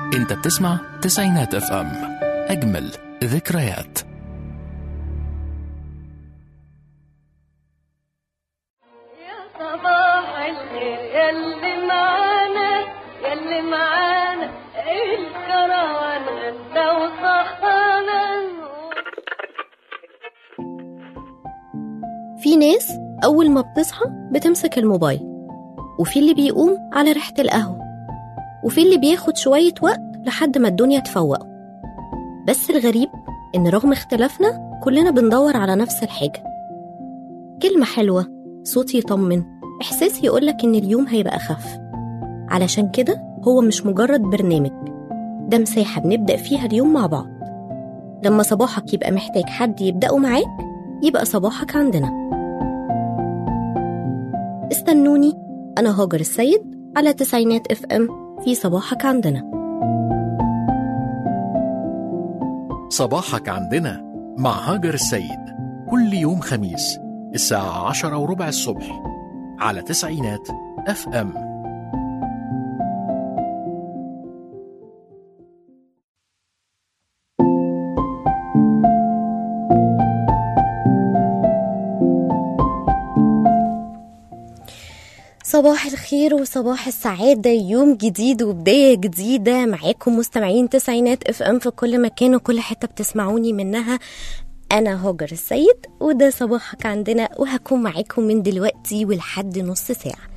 انت بتسمع تسعينات اف ام اجمل ذكريات يا صباح الخير ياللي معانا ياللي معانا الكروان غدا وصحانا في ناس أول ما بتصحى بتمسك الموبايل وفي اللي بيقوم على ريحة القهوة وفي اللي بياخد شوية وقت لحد ما الدنيا تفوق بس الغريب إن رغم اختلافنا كلنا بندور على نفس الحاجة كلمة حلوة صوت يطمن إحساس يقولك إن اليوم هيبقى أخف علشان كده هو مش مجرد برنامج ده مساحة بنبدأ فيها اليوم مع بعض لما صباحك يبقى محتاج حد يبدأه معاك يبقى صباحك عندنا استنوني أنا هاجر السيد على تسعينات اف ام في صباحك عندنا صباحك عندنا مع هاجر السيد كل يوم خميس الساعة عشرة وربع الصبح على تسعينات اف ام صباح الخير وصباح السعادة يوم جديد وبداية جديدة معاكم مستمعين تسعينات اف ام في كل مكان وكل حتة بتسمعوني منها أنا هاجر السيد وده صباحك عندنا وهكون معاكم من دلوقتي ولحد نص ساعة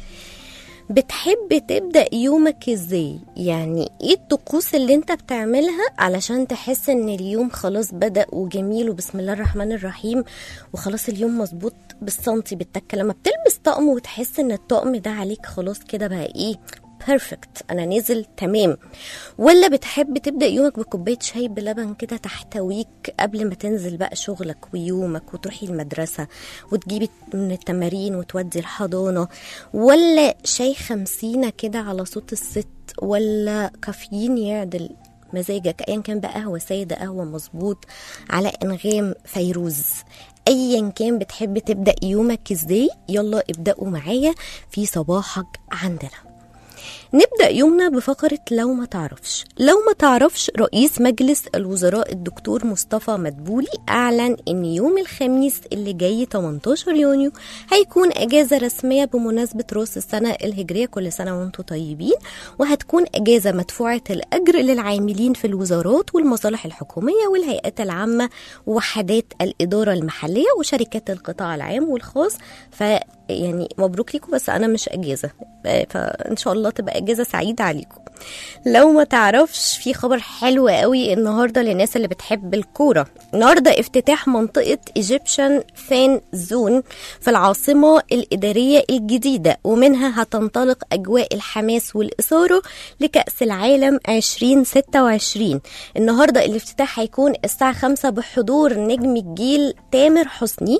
بتحب تبدأ يومك ازاي؟ يعني ايه الطقوس اللي انت بتعملها علشان تحس ان اليوم خلاص بدأ وجميل وبسم الله الرحمن الرحيم وخلاص اليوم مظبوط بالسنتي بالتكة لما بتلبس طقم وتحس ان الطقم ده عليك خلاص كده بقى ايه بيرفكت انا نازل تمام ولا بتحب تبدا يومك بكوبايه شاي بلبن كده تحتويك قبل ما تنزل بقى شغلك ويومك وتروحي المدرسه وتجيبي من التمارين وتودي الحضانه ولا شاي خمسينة كده على صوت الست ولا كافيين يعدل مزاجك ايا كان بقى قهوه ساده قهوه مظبوط على انغام فيروز ايا كان بتحب تبدا يومك ازاي يلا ابداوا معايا في صباحك عندنا نبدأ يومنا بفقرة لو ما تعرفش لو ما تعرفش رئيس مجلس الوزراء الدكتور مصطفى مدبولي أعلن أن يوم الخميس اللي جاي 18 يونيو هيكون أجازة رسمية بمناسبة رأس السنة الهجرية كل سنة وانتم طيبين وهتكون أجازة مدفوعة الأجر للعاملين في الوزارات والمصالح الحكومية والهيئات العامة ووحدات الإدارة المحلية وشركات القطاع العام والخاص ف يعني مبروك ليكم بس انا مش اجازه فان شاء الله تبقى اجازه سعيده عليكم لو ما تعرفش في خبر حلو قوي النهارده للناس اللي بتحب الكوره النهارده افتتاح منطقه ايجيبشن فان زون في العاصمه الاداريه الجديده ومنها هتنطلق اجواء الحماس والاثاره لكاس العالم 2026 النهارده الافتتاح هيكون الساعه 5 بحضور نجم الجيل تامر حسني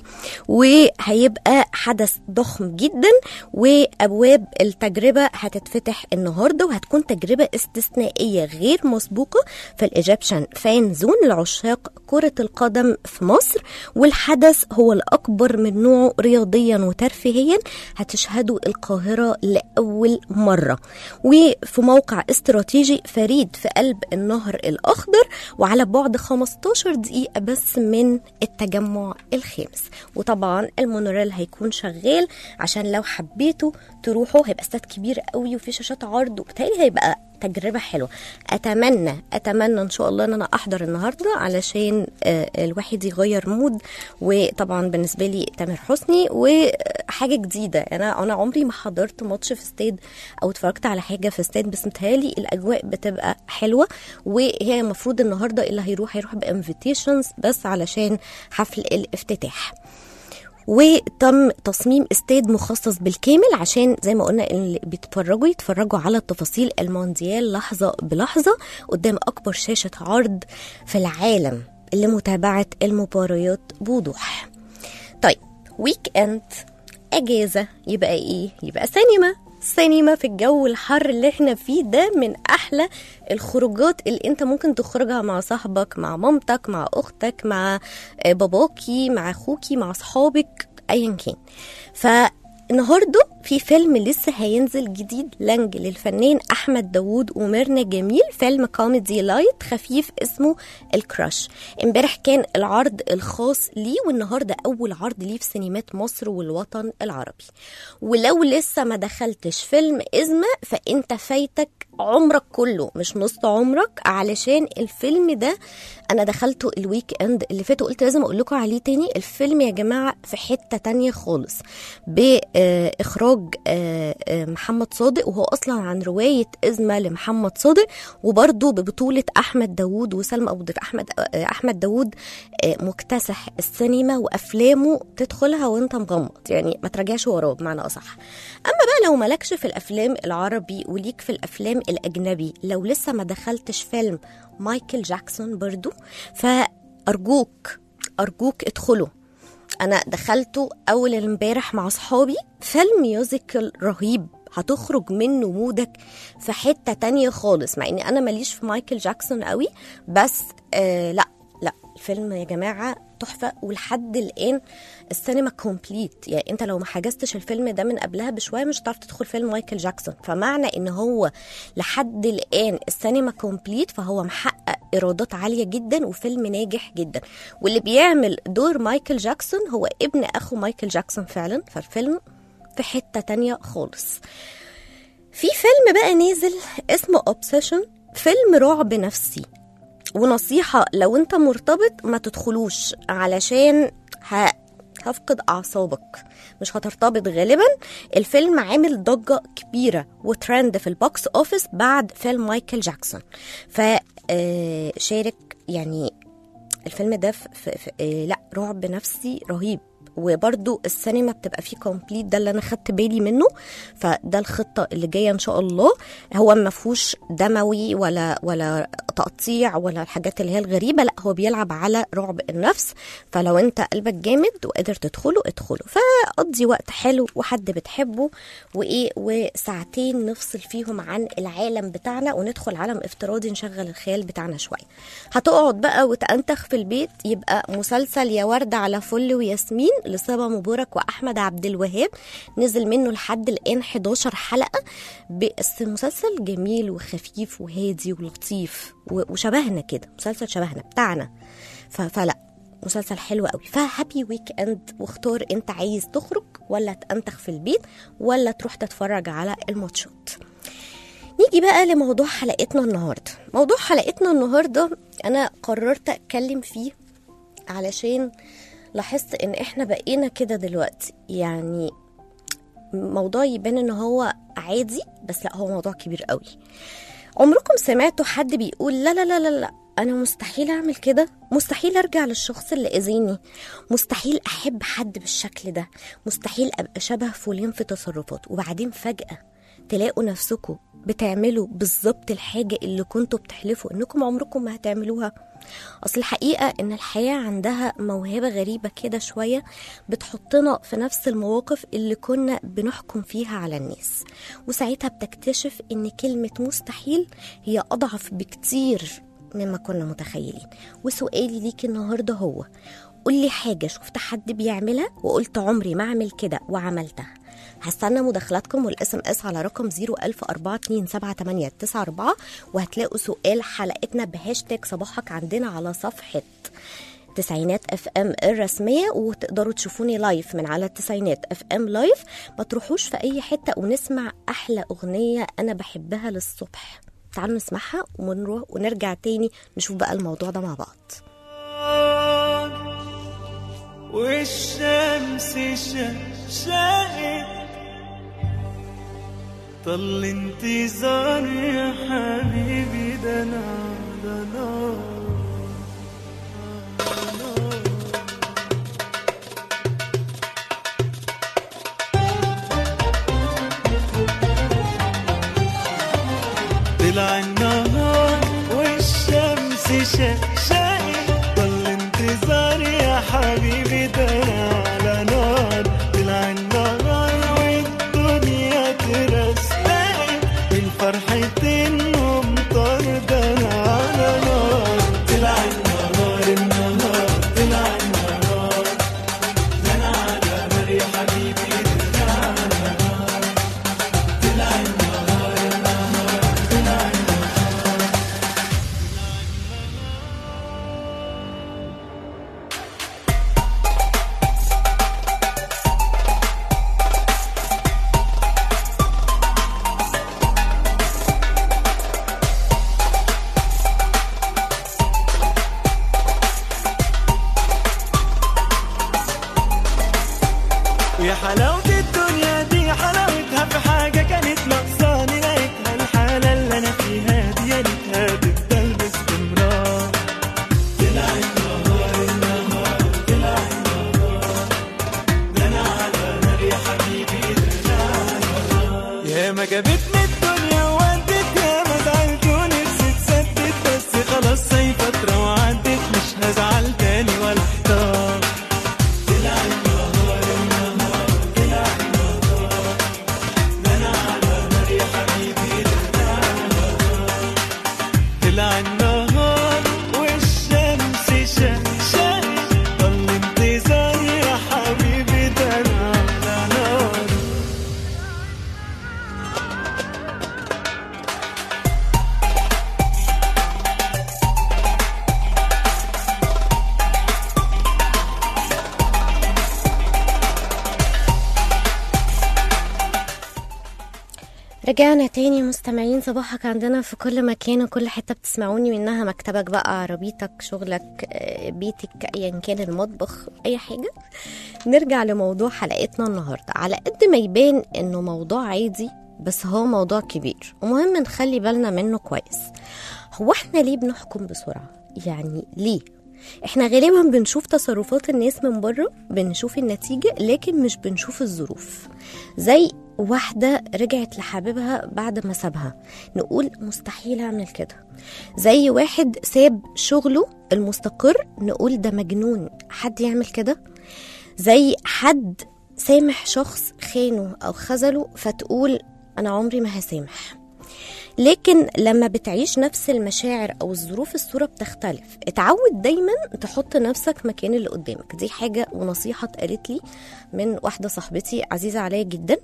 وهيبقى حدث ضخم جدا وابواب التجربه هتتفتح النهارده وهتكون تجربه استثنائيه غير مسبوقه في الايجيبشن فان زون لعشاق كره القدم في مصر والحدث هو الاكبر من نوعه رياضيا وترفيهيا هتشهده القاهره لاول مره وفي موقع استراتيجي فريد في قلب النهر الاخضر وعلى بعد 15 دقيقه بس من التجمع الخامس وطبعا المونوريل هيكون شغال عشان لو حبيتوا تروحوا هيبقى استاد كبير قوي وفي شاشات عرض وبالتالي هيبقى تجربه حلوه اتمنى اتمنى ان شاء الله ان انا احضر النهارده علشان آه، الواحد يغير مود وطبعا بالنسبه لي تامر حسني وحاجه جديده انا انا عمري ما حضرت ماتش في استاد او اتفرجت على حاجه في استاد بس متهيألي الاجواء بتبقى حلوه وهي المفروض النهارده اللي هيروح هيروح بانفيتيشنز بس علشان حفل الافتتاح وتم تصميم استاد مخصص بالكامل عشان زي ما قلنا اللي بيتفرجوا يتفرجوا على التفاصيل المونديال لحظة بلحظة قدام أكبر شاشة عرض في العالم لمتابعة المباريات بوضوح طيب ويك اند اجازه يبقى ايه يبقى سينما سينما في الجو الحر اللي احنا فيه ده من احلى الخروجات اللي انت ممكن تخرجها مع صاحبك مع مامتك مع اختك مع باباكي مع اخوكي مع اصحابك ايا كان فالنهارده في فيلم لسه هينزل جديد لانج للفنان احمد داوود وميرنا جميل فيلم كوميدي لايت خفيف اسمه الكراش امبارح كان العرض الخاص ليه والنهارده اول عرض ليه في سينمات مصر والوطن العربي ولو لسه ما دخلتش فيلم ازمه فانت فايتك عمرك كله مش نص عمرك علشان الفيلم ده انا دخلته الويك اند اللي فات وقلت لازم اقول لكم عليه تاني الفيلم يا جماعه في حته تانية خالص باخراج آه، آه، محمد صادق وهو اصلا عن روايه ازمه لمحمد صادق وبرده ببطوله احمد داوود وسلمى ابو ضيف احمد آه، احمد داوود آه، مكتسح السينما وافلامه تدخلها وانت مغمض يعني ما تراجعش وراه بمعنى اصح اما بقى لو مالكش في الافلام العربي وليك في الافلام الاجنبي لو لسه ما دخلتش فيلم مايكل جاكسون برضو فارجوك ارجوك ادخلوا انا دخلته اول امبارح مع اصحابي فيلم ميوزيكال رهيب هتخرج منه مودك في حتة تانية خالص مع اني انا ماليش في مايكل جاكسون قوي بس آه لا لا الفيلم يا جماعة تحفة ولحد الآن السينما كومبليت يعني انت لو ما حجزتش الفيلم ده من قبلها بشوية مش هتعرف تدخل فيلم مايكل جاكسون فمعنى ان هو لحد الآن السينما كومبليت فهو محقق ايرادات عالية جدا وفيلم ناجح جدا واللي بيعمل دور مايكل جاكسون هو ابن اخو مايكل جاكسون فعلا فالفيلم في حتة تانية خالص في فيلم بقى نازل اسمه اوبسيشن فيلم رعب نفسي ونصيحة لو انت مرتبط ما تدخلوش علشان ه... هفقد أعصابك مش هترتبط غالبا الفيلم عامل ضجة كبيرة وترند في البوكس أوفيس بعد فيلم مايكل جاكسون فشارك يعني الفيلم ده في في في آه، لا رعب نفسي رهيب وبرده السينما بتبقى فيه كومبليت ده اللي انا خدت بالي منه فده الخطه اللي جايه ان شاء الله هو ما فيهوش دموي ولا ولا تقطيع ولا الحاجات اللي هي الغريبه لا هو بيلعب على رعب النفس فلو انت قلبك جامد وقادر تدخله ادخله فقضي وقت حلو وحد بتحبه وايه وساعتين نفصل فيهم عن العالم بتاعنا وندخل عالم افتراضي نشغل الخيال بتاعنا شويه هتقعد بقى وتأنتخ في البيت يبقى مسلسل يا ورد على فل وياسمين لصبا مبارك واحمد عبد الوهاب نزل منه لحد الان 11 حلقه بس مسلسل جميل وخفيف وهادي ولطيف و- وشبهنا كده مسلسل شبهنا بتاعنا ف- فلا مسلسل حلو قوي فهابي ويك اند واختار انت عايز تخرج ولا تأنتخ في البيت ولا تروح تتفرج على الماتشات نيجي بقى لموضوع حلقتنا النهارده موضوع حلقتنا النهارده انا قررت اتكلم فيه علشان لاحظت ان احنا بقينا كده دلوقتي يعني موضوع يبان ان هو عادي بس لا هو موضوع كبير قوي عمركم سمعتوا حد بيقول لا لا لا لا لا انا مستحيل اعمل كده مستحيل ارجع للشخص اللي اذيني مستحيل احب حد بالشكل ده مستحيل ابقى شبه فلان في تصرفاته وبعدين فجأة تلاقوا نفسكم بتعملوا بالظبط الحاجة اللي كنتوا بتحلفوا انكم عمركم ما هتعملوها اصل الحقيقة ان الحياة عندها موهبة غريبة كده شوية بتحطنا في نفس المواقف اللي كنا بنحكم فيها على الناس وساعتها بتكتشف ان كلمة مستحيل هي اضعف بكتير مما كنا متخيلين وسؤالي ليك النهاردة هو قولي حاجة شفت حد بيعملها وقلت عمري ما اعمل كده وعملتها هستنى مداخلاتكم والاس ام اس على رقم 010427894 وهتلاقوا سؤال حلقتنا بهاشتاج صباحك عندنا على صفحة تسعينات اف ام الرسمية وتقدروا تشوفوني لايف من على التسعينات اف ام لايف ما تروحوش في اي حتة ونسمع احلى اغنية انا بحبها للصبح تعالوا نسمعها ونروح ونرجع تاني نشوف بقى الموضوع ده مع بعض والشمس شقشقت طل انتظار يا حبيبي ده انا على نار طلع النهار والشمس شقشقت ضل انتظار يا حبيبي ده أنا على نار طلع النهار والدنيا ترستقت من فرحة النوم طار ده أنا على نار طلع النهار النهار طلع النهار ده أنا على نار يا حبيبي ده أنا على نار ما جابتني الدنيا وودت يا ما زعلت ونفسي تسدد بس خلاص هي فترة وعدت مش هزعل تاني ولا احتار طلع النهار النهار طلع النهار ده انا على نار يا حبيبي طلع النهار طلع النهار والشمس شقشق ضل انتظار يا حبيبي ده انا على نار رجعنا تاني مستمعين صباحك عندنا في كل مكان وكل حتة بتسمعوني منها مكتبك بقى عربيتك شغلك آه، بيتك أيا كان المطبخ أي حاجة نرجع لموضوع حلقتنا النهاردة على قد ما يبان إنه موضوع عادي بس هو موضوع كبير ومهم نخلي بالنا منه كويس هو احنا ليه بنحكم بسرعة يعني ليه احنا غالبا بنشوف تصرفات الناس من بره بنشوف النتيجة لكن مش بنشوف الظروف زي واحدة رجعت لحبيبها بعد ما سابها نقول مستحيل أعمل كده زي واحد ساب شغله المستقر نقول ده مجنون حد يعمل كده زي حد سامح شخص خانه أو خذله فتقول أنا عمري ما هسامح لكن لما بتعيش نفس المشاعر او الظروف الصوره بتختلف اتعود دايما تحط نفسك مكان اللي قدامك دي حاجه ونصيحه اتقالت لي من واحده صاحبتي عزيزه عليا جدا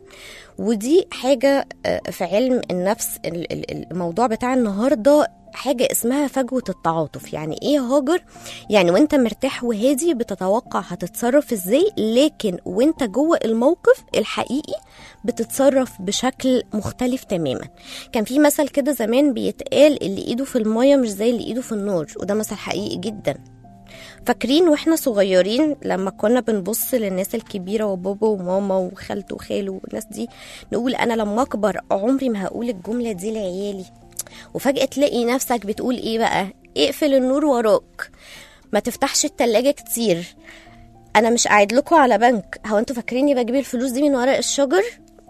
ودي حاجه آه، في علم النفس ال- ال- الموضوع بتاع النهارده حاجة اسمها فجوة التعاطف يعني ايه هاجر يعني وانت مرتاح وهادي بتتوقع هتتصرف ازاي لكن وانت جوه الموقف الحقيقي بتتصرف بشكل مختلف تماما كان في مثل كده زمان بيتقال اللي ايده في المية مش زي اللي ايده في النار وده مثل حقيقي جدا فاكرين واحنا صغيرين لما كنا بنبص للناس الكبيره وبابا وماما وخالته وخاله والناس دي نقول انا لما اكبر عمري ما هقول الجمله دي لعيالي وفجاه تلاقي نفسك بتقول ايه بقى اقفل النور وراك ما تفتحش التلاجة كتير انا مش قاعد لكم على بنك هو انتوا فاكريني بجيب الفلوس دي من ورق الشجر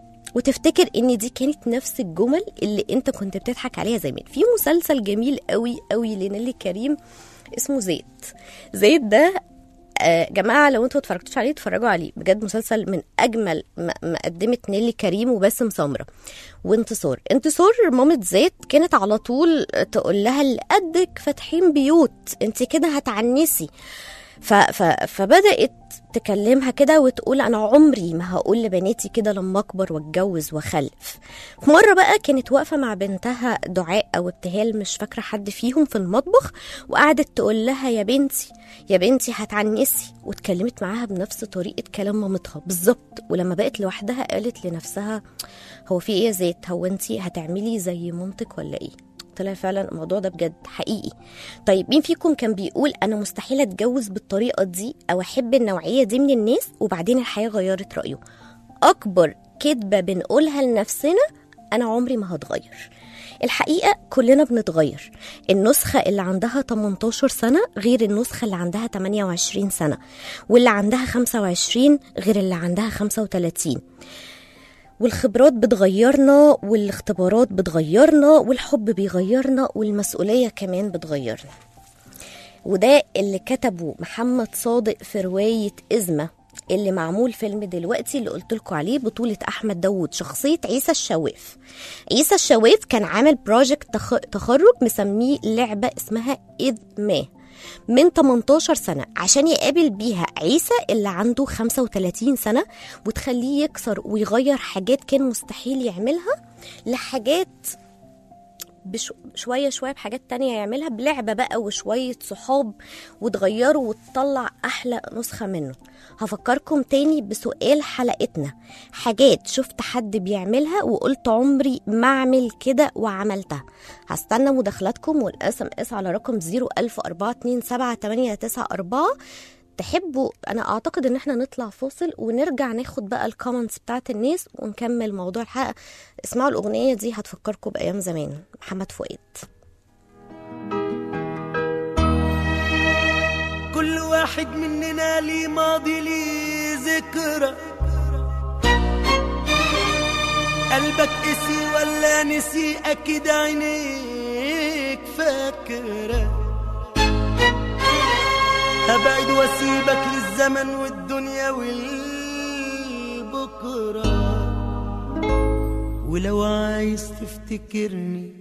وتفتكر ان دي كانت نفس الجمل اللي انت كنت بتضحك عليها زمان في مسلسل جميل قوي قوي لنيلي كريم اسمه زيت زيت ده آه جماعة لو انتوا اتفرجتوش عليه اتفرجوا عليه بجد مسلسل من اجمل ما ما قدمت نيلي كريم وباسم سمرة وانتصار انتصار مامة زيت كانت على طول تقول لها اللي قدك فاتحين بيوت انت كده هتعنسي ف ف فبدات تكلمها كده وتقول انا عمري ما هقول لبناتي كده لما اكبر واتجوز واخلف في مره بقى كانت واقفه مع بنتها دعاء او ابتهال مش فاكره حد فيهم في المطبخ وقعدت تقول لها يا بنتي يا بنتي هتعنسي واتكلمت معاها بنفس طريقه كلام مامتها بالظبط ولما بقت لوحدها قالت لنفسها هو في ايه يا زيت هو انت هتعملي زي مامتك ولا ايه طلع فعلا الموضوع ده بجد حقيقي طيب مين فيكم كان بيقول انا مستحيل اتجوز بالطريقه دي او احب النوعيه دي من الناس وبعدين الحياه غيرت رايه اكبر كذبه بنقولها لنفسنا انا عمري ما هتغير الحقيقة كلنا بنتغير النسخة اللي عندها 18 سنة غير النسخة اللي عندها 28 سنة واللي عندها 25 غير اللي عندها 35 والخبرات بتغيرنا والاختبارات بتغيرنا والحب بيغيرنا والمسؤولية كمان بتغيرنا وده اللي كتبه محمد صادق في رواية إزمة اللي معمول فيلم دلوقتي اللي قلت لكم عليه بطولة أحمد داوود شخصية عيسى الشواف عيسى الشواف كان عامل بروجكت تخ... تخرج مسميه لعبة اسمها إذ ما من 18 سنة عشان يقابل بيها عيسى اللي عنده 35 سنة وتخليه يكسر ويغير حاجات كان مستحيل يعملها لحاجات بش... شوية شوية بحاجات تانية يعملها بلعبة بقى وشوية صحاب وتغيره وتطلع أحلى نسخة منه هفكركم تاني بسؤال حلقتنا حاجات شفت حد بيعملها وقلت عمري ما أعمل كده وعملتها هستنى مداخلاتكم والاس ام اس على رقم 010427894 تحبوا انا اعتقد ان احنا نطلع فاصل ونرجع ناخد بقى الكومنتس بتاعت الناس ونكمل موضوع الحلقه اسمعوا الاغنيه دي هتفكركم بايام زمان محمد فؤاد كل واحد مننا ليه ماضي ليه ذكرى قلبك قسي ولا نسي اكيد عينيك فاكره هبعد واسيبك للزمن والدنيا والبكره ولو عايز تفتكرني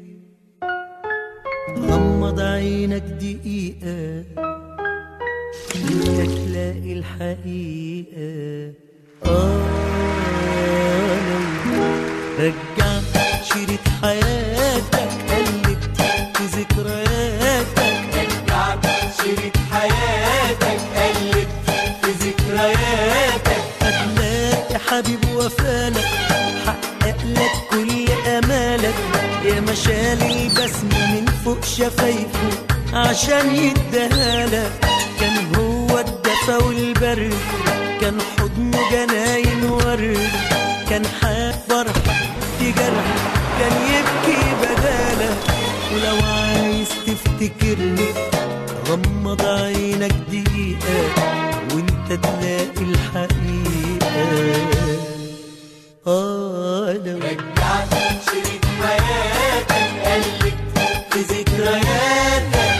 غمض عينك دقيقة انت تلاقي الحقيقة آه لو رجعت شريط حياتك قلب في ذكرياتك رجعت شريط حياتك قلب في ذكرياتك هتلاقي حبيب وفالك حقق لك كل امالك يا مشال البسم من فوق شفايفه عشان يديهالك كان هو الدفا والبرد كان حضنه جناين ورد كان حال فرح في جرح كان يبكي بدالك ولو عايز تفتكرني غمض عينك دقيقة وانت تلاقي الحقيقة آه لو رجعت شريط حياتك قلبك في ذكرياتك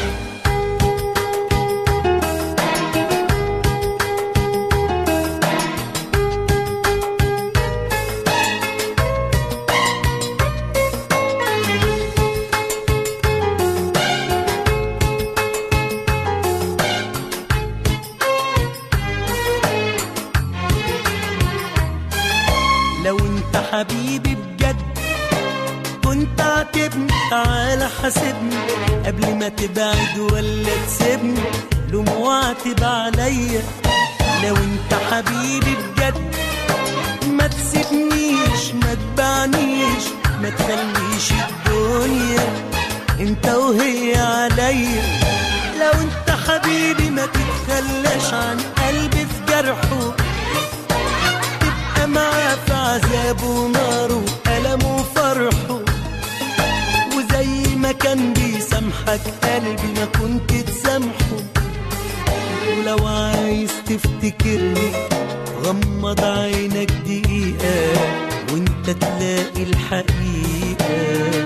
لو انت حبيبي بجد كنت عاتبني تعالى حاسبني قبل ما تبعد ولا تسيبني لوم واعتب عليا لو انت حبيبي بجد ما تسيبنيش ما تبعنيش ما تخليش الدنيا انت وهي عليا لو انت حبيبي ما تتخلاش عن قلبي في جرحه تبقى معاه في عذابه وناره وألمه وفرحه وزي ما كان بيسامحك قلبي ما كنت تسامحه ولو عايز تفتكرني غمض عينك دقيقة وانت تلاقي الحقيقة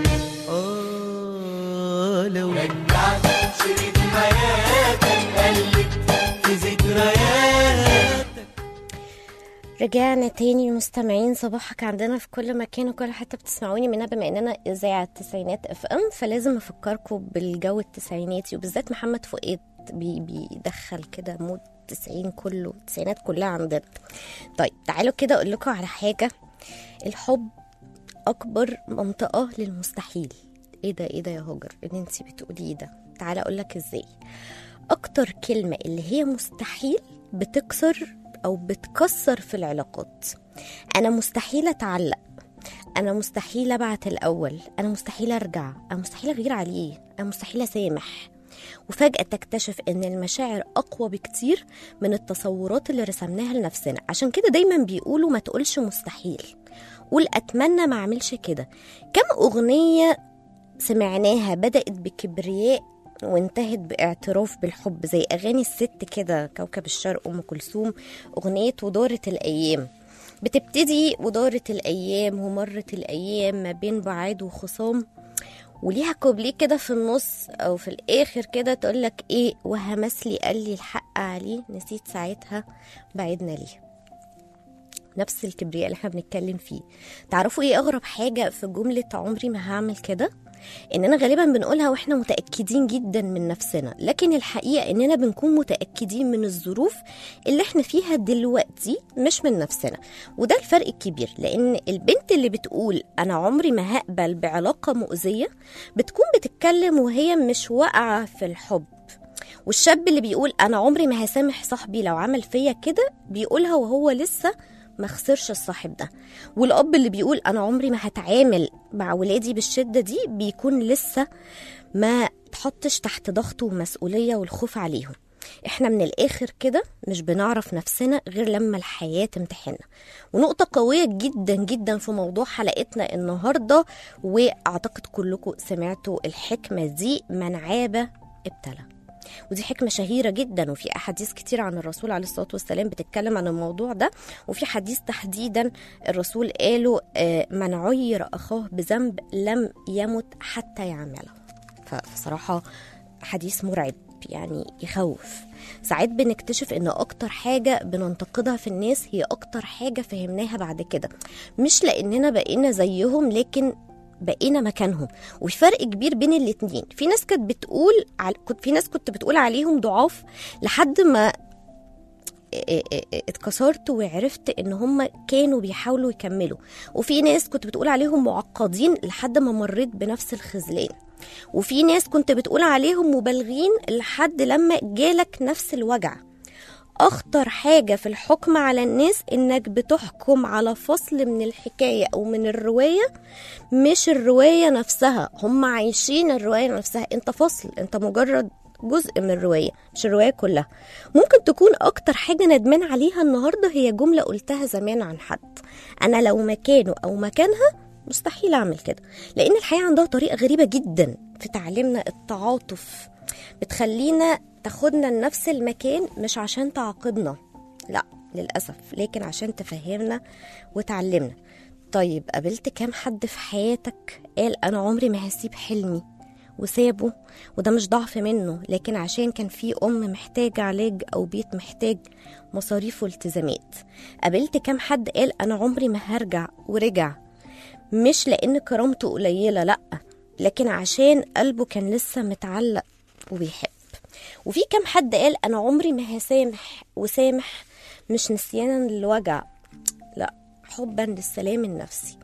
آه لو رجعت شريط حياتك قلبك في ذكرياتك رجعنا تاني مستمعين صباحك عندنا في كل مكان وكل حته بتسمعوني منها بما اننا اذاعه التسعينات اف ام فلازم افكركم بالجو التسعيناتي وبالذات محمد فؤاد بي بيدخل كده مود التسعين كله التسعينات كلها عندنا طيب تعالوا كده اقول لكم على حاجه الحب اكبر منطقه للمستحيل ايه ده ايه ده يا هاجر ان انت بتقولي ايه ده تعالى اقول لك ازاي اكتر كلمه اللي هي مستحيل بتكسر او بتكسر في العلاقات انا مستحيل اتعلق انا مستحيل ابعت الاول انا مستحيل ارجع انا مستحيل اغير عليه انا مستحيل اسامح وفجأة تكتشف إن المشاعر أقوى بكتير من التصورات اللي رسمناها لنفسنا عشان كده دايما بيقولوا ما تقولش مستحيل قول أتمنى ما أعملش كده كم أغنية سمعناها بدأت بكبرياء وانتهت باعتراف بالحب زي أغاني الست كده كوكب الشرق أم كلثوم أغنية ودارت الأيام بتبتدي ودارت الأيام ومرت الأيام ما بين بعاد وخصام وليها كوبليه كده في النص او في الاخر كده تقول لك ايه وهمس لي قال لي الحق عليه نسيت ساعتها بعدنا ليه نفس الكبرياء اللي احنا بنتكلم فيه تعرفوا ايه اغرب حاجه في جمله عمري ما هعمل كده اننا غالبا بنقولها واحنا متاكدين جدا من نفسنا لكن الحقيقه اننا بنكون متاكدين من الظروف اللي احنا فيها دلوقتي مش من نفسنا وده الفرق الكبير لان البنت اللي بتقول انا عمري ما هقبل بعلاقه مؤذيه بتكون بتتكلم وهي مش واقعه في الحب والشاب اللي بيقول انا عمري ما هسامح صاحبي لو عمل فيا كده بيقولها وهو لسه ما خسرش الصاحب ده والاب اللي بيقول انا عمري ما هتعامل مع ولادي بالشده دي بيكون لسه ما تحطش تحت ضغط ومسؤوليه والخوف عليهم احنا من الاخر كده مش بنعرف نفسنا غير لما الحياه تمتحننا ونقطه قويه جدا جدا في موضوع حلقتنا النهارده واعتقد كلكم سمعتوا الحكمه دي من عاب ابتلى ودي حكمة شهيرة جدا وفي أحاديث كتير عن الرسول عليه الصلاة والسلام بتتكلم عن الموضوع ده وفي حديث تحديدا الرسول قاله آه، من عير أخاه بذنب لم يمت حتى يعمله فصراحة حديث مرعب يعني يخوف ساعات بنكتشف ان اكتر حاجة بننتقدها في الناس هي اكتر حاجة فهمناها بعد كده مش لاننا بقينا زيهم لكن بقينا مكانهم وفي فرق كبير بين الاتنين في ناس كانت بتقول عل- كنت في ناس كنت بتقول عليهم ضعاف لحد ما اتكسرت وعرفت ان هم كانوا بيحاولوا يكملوا وفي ناس كنت بتقول عليهم معقدين لحد ما مريت بنفس الخذلان وفي ناس كنت بتقول عليهم مبالغين لحد لما جالك نفس الوجع اخطر حاجة في الحكم على الناس انك بتحكم على فصل من الحكاية او من الرواية مش الرواية نفسها هم عايشين الرواية نفسها انت فصل انت مجرد جزء من الرواية مش الرواية كلها ممكن تكون أكتر حاجة ندمان عليها النهاردة هي جملة قلتها زمان عن حد أنا لو مكانه أو مكانها مستحيل أعمل كده لأن الحياة عندها طريقة غريبة جدا في تعليمنا التعاطف بتخلينا تاخدنا لنفس المكان مش عشان تعاقبنا لا للأسف لكن عشان تفهمنا وتعلمنا طيب قابلت كام حد في حياتك قال أنا عمري ما هسيب حلمي وسابه وده مش ضعف منه لكن عشان كان في أم محتاجة علاج أو بيت محتاج مصاريف والتزامات قابلت كام حد قال أنا عمري ما هرجع ورجع مش لأن كرامته قليلة لأ لكن عشان قلبه كان لسه متعلق وبيحب وفي كام حد قال أنا عمري ما هسامح وسامح مش نسيانا للوجع لا حبا للسلام النفسي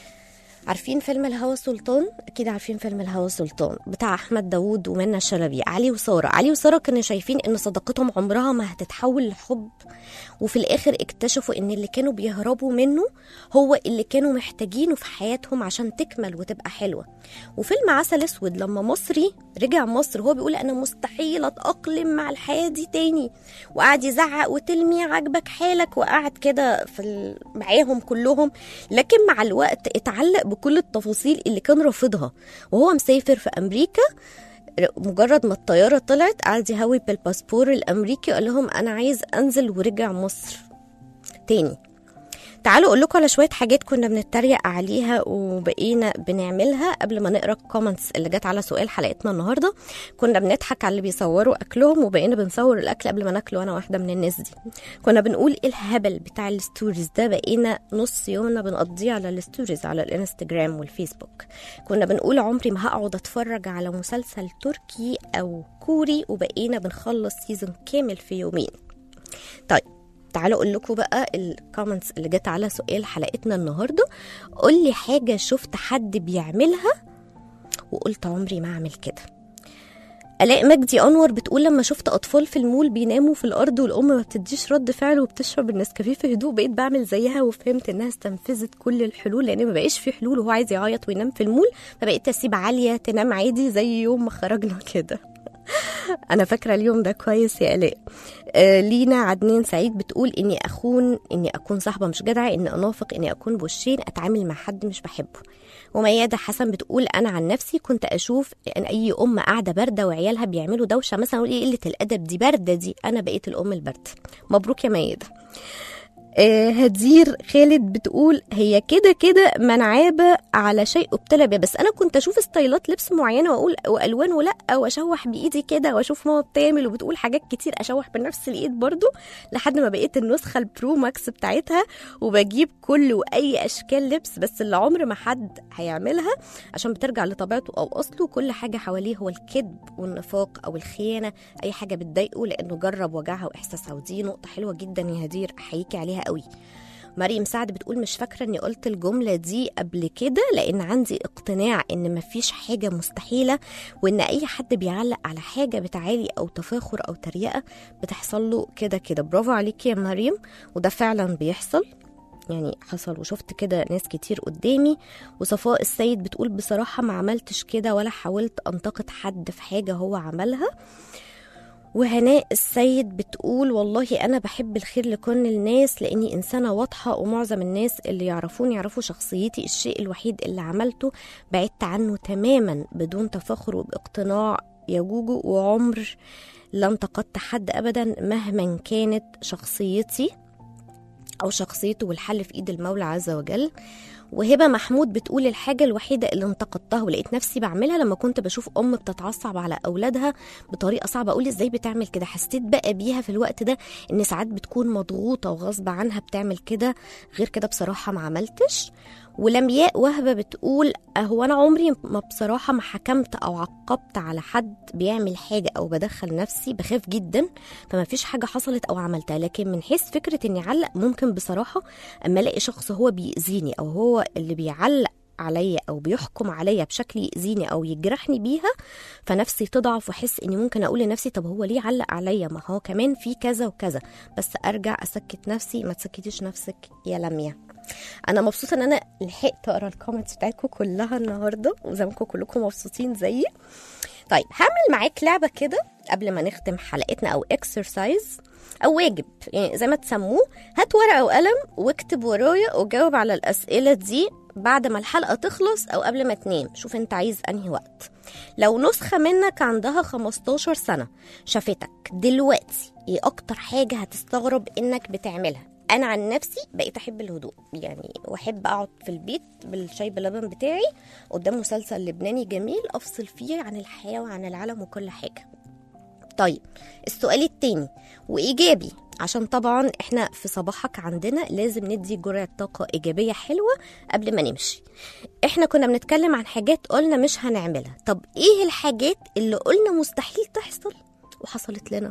عارفين فيلم الهوى سلطان اكيد عارفين فيلم الهوى سلطان بتاع احمد داوود ومنى شلبي علي وساره علي وساره كانوا شايفين ان صداقتهم عمرها ما هتتحول لحب وفي الاخر اكتشفوا ان اللي كانوا بيهربوا منه هو اللي كانوا محتاجينه في حياتهم عشان تكمل وتبقى حلوه وفيلم عسل اسود لما مصري رجع مصر هو بيقول انا مستحيل اتاقلم مع الحياه دي تاني وقعد يزعق وتلمي عاجبك حالك وقعد كده في ال... معاهم كلهم لكن مع الوقت اتعلق بكل التفاصيل اللي كان رافضها وهو مسافر في امريكا مجرد ما الطيارة طلعت قعد يهوي بالباسبور الأمريكي وقال لهم أنا عايز أنزل ورجع مصر تاني تعالوا اقول لكم على شويه حاجات كنا بنتريق عليها وبقينا بنعملها قبل ما نقرا الكومنتس اللي جت على سؤال حلقتنا النهارده كنا بنضحك على اللي بيصوروا اكلهم وبقينا بنصور الاكل قبل ما ناكله وانا واحده من الناس دي كنا بنقول ايه الهبل بتاع الستوريز ده بقينا نص يومنا بنقضيه على الستوريز على الانستجرام والفيسبوك كنا بنقول عمري ما هقعد اتفرج على مسلسل تركي او كوري وبقينا بنخلص سيزون كامل في يومين طيب تعالوا اقول لكم بقى الكومنتس اللي جت على سؤال حلقتنا النهارده قول لي حاجه شفت حد بيعملها وقلت عمري ما اعمل كده الاء مجدي انور بتقول لما شفت اطفال في المول بيناموا في الارض والام ما بتديش رد فعل وبتشرب النسكافيه في هدوء بقيت بعمل زيها وفهمت انها استنفذت كل الحلول لان ما بقاش في حلول وهو عايز يعيط وينام في المول فبقيت اسيب عاليه تنام عادي زي يوم ما خرجنا كده انا فاكره اليوم ده كويس يا الاء آه لينا عدنان سعيد بتقول اني اخون اني اكون صاحبه مش جدعه اني انافق اني اكون بوشين اتعامل مع حد مش بحبه وميادة حسن بتقول انا عن نفسي كنت اشوف ان اي ام قاعده بارده وعيالها بيعملوا دوشه مثلا اقول ايه قله الادب دي بارده دي انا بقيت الام البارده مبروك يا ميادة آه، هدير خالد بتقول هي كده كده منعابة على شيء ابتلى به بس انا كنت اشوف ستايلات لبس معينه واقول والوان ولا واشوح بايدي كده واشوف ماما بتعمل وبتقول حاجات كتير اشوح بنفس الايد برضو لحد ما بقيت النسخه البرو ماكس بتاعتها وبجيب كل واي اشكال لبس بس اللي عمر ما حد هيعملها عشان بترجع لطبيعته او اصله كل حاجه حواليه هو الكذب والنفاق او الخيانه اي حاجه بتضايقه لانه جرب وجعها واحساسها ودي نقطه حلوه جدا يا هدير احييكي عليها قوي مريم سعد بتقول مش فاكرة اني قلت الجملة دي قبل كده لان عندي اقتناع ان مفيش حاجة مستحيلة وان اي حد بيعلق على حاجة بتعالي او تفاخر او تريقة بتحصل له كده كده برافو عليكي يا مريم وده فعلا بيحصل يعني حصل وشفت كده ناس كتير قدامي وصفاء السيد بتقول بصراحة ما عملتش كده ولا حاولت انتقد حد في حاجة هو عملها وهناء السيد بتقول والله أنا بحب الخير لكل الناس لأني إنسانة واضحة ومعظم الناس اللي يعرفوني يعرفوا شخصيتي الشيء الوحيد اللي عملته بعدت عنه تماما بدون تفاخر وباقتناع يا جوجو وعمر لا انتقدت حد ابدا مهما كانت شخصيتي او شخصيته والحل في ايد المولى عز وجل وهبه محمود بتقول الحاجه الوحيده اللي انتقدتها ولقيت نفسي بعملها لما كنت بشوف ام بتتعصب على اولادها بطريقه صعبه اقول ازاي بتعمل كده حسيت بقى بيها في الوقت ده ان ساعات بتكون مضغوطه وغصب عنها بتعمل كده غير كده بصراحه ما عملتش ولمياء وهبه بتقول هو انا عمري ما بصراحه ما حكمت او عقبت على حد بيعمل حاجه او بدخل نفسي بخاف جدا فما فيش حاجه حصلت او عملتها لكن من حيث فكره اني اعلق ممكن بصراحه اما الاقي شخص هو بيأذيني او هو اللي بيعلق عليا او بيحكم عليا بشكل يأذيني او يجرحني بيها فنفسي تضعف واحس اني ممكن اقول لنفسي طب هو ليه علق عليا ما هو كمان في كذا وكذا بس ارجع اسكت نفسي ما تسكتيش نفسك يا لميا انا مبسوطه ان انا لحقت اقرا الكومنتس بتاعتكم كلها النهارده وزي ما انكم كلكم مبسوطين زيي طيب هعمل معاك لعبه كده قبل ما نختم حلقتنا او اكسرسايز او واجب يعني زي ما تسموه هات ورقه وقلم واكتب ورايا وجاوب على الاسئله دي بعد ما الحلقه تخلص او قبل ما تنام شوف انت عايز انهي وقت لو نسخه منك عندها 15 سنه شافتك دلوقتي ايه اكتر حاجه هتستغرب انك بتعملها انا عن نفسي بقيت احب الهدوء يعني واحب اقعد في البيت بالشاي بلبن بتاعي قدام مسلسل لبناني جميل افصل فيه عن الحياه وعن العالم وكل حاجه طيب السؤال التاني وايجابي عشان طبعا احنا في صباحك عندنا لازم ندي جرعه طاقه ايجابيه حلوه قبل ما نمشي احنا كنا بنتكلم عن حاجات قلنا مش هنعملها طب ايه الحاجات اللي قلنا مستحيل تحصل وحصلت لنا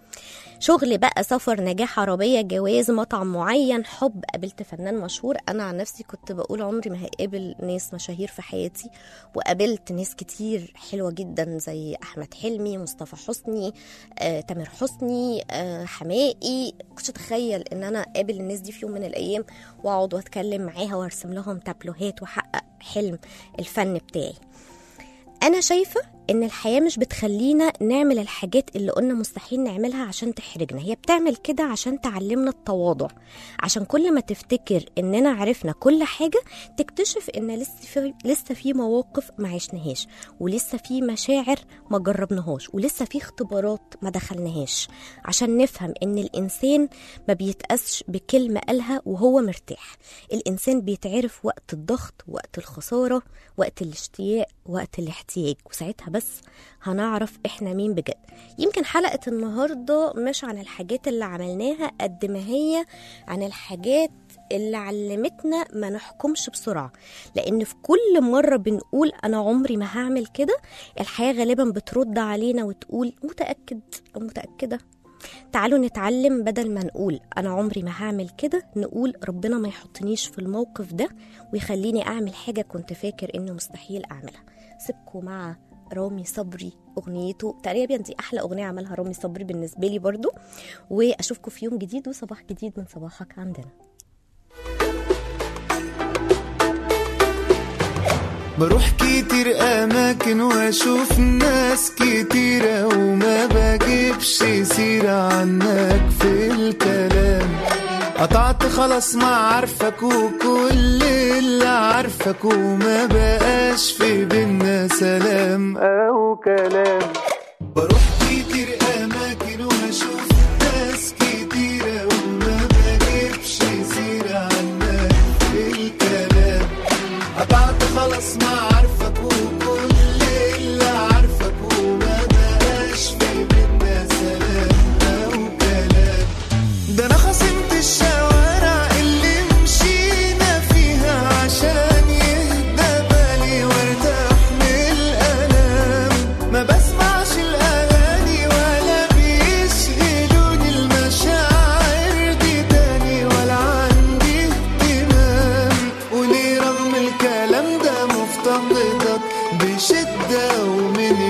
شغل بقى سفر نجاح عربية جواز مطعم معين حب قابلت فنان مشهور أنا عن نفسي كنت بقول عمري ما هقابل ناس مشاهير في حياتي وقابلت ناس كتير حلوة جدا زي أحمد حلمي مصطفى حسني آه، تامر حسني آه، حمائي كنتش أتخيل إن أنا أقابل الناس دي في يوم من الأيام وأقعد وأتكلم معاها وأرسم لهم تابلوهات وأحقق حلم الفن بتاعي انا شايفه ان الحياه مش بتخلينا نعمل الحاجات اللي قلنا مستحيل نعملها عشان تحرجنا هي بتعمل كده عشان تعلمنا التواضع عشان كل ما تفتكر اننا عرفنا كل حاجه تكتشف ان لسه في لسه في مواقف ما عشناهاش ولسه في مشاعر ما جربناهاش ولسه في اختبارات ما دخلناهاش عشان نفهم ان الانسان ما بيتقاسش بكلمه قالها وهو مرتاح الانسان بيتعرف وقت الضغط وقت الخساره وقت الاشتياق وقت الاحتياج وساعتها بس هنعرف احنا مين بجد يمكن حلقة النهاردة مش عن الحاجات اللي عملناها قد ما هي عن الحاجات اللي علمتنا ما نحكمش بسرعة لأن في كل مرة بنقول أنا عمري ما هعمل كده الحياة غالبا بترد علينا وتقول متأكد أو متأكدة تعالوا نتعلم بدل ما نقول أنا عمري ما هعمل كده نقول ربنا ما يحطنيش في الموقف ده ويخليني أعمل حاجة كنت فاكر إنه مستحيل أعملها سيبكوا مع رامي صبري اغنيته تقريبا دي احلى اغنيه عملها رامي صبري بالنسبه لي برضو واشوفكم في يوم جديد وصباح جديد من صباحك عندنا بروح كتير اماكن واشوف ناس كتيرة وما بجيبش سيرة عنك في الكلام قطعت خلاص ما عارفك وكل اللي عارفك وما بقاش في بينا سلام او كلام بروح كتير اماكن واشوف ناس كتيرة وما بجيبش سيرة عنك في الكلام قطعت خلاص ما عارفك وكل اللي عارفك وما بقاش في بينا سلام او كلام ده انا خصمت الشوارع اللي مشينا فيها عشان يهدى بالي وارتاح من الالام ما بسمعش الاغاني ولا بيشغلوني المشاعر دي تاني ولا عندي اهتمام وليه رغم الكلام ده مفتقدك بشدة ومن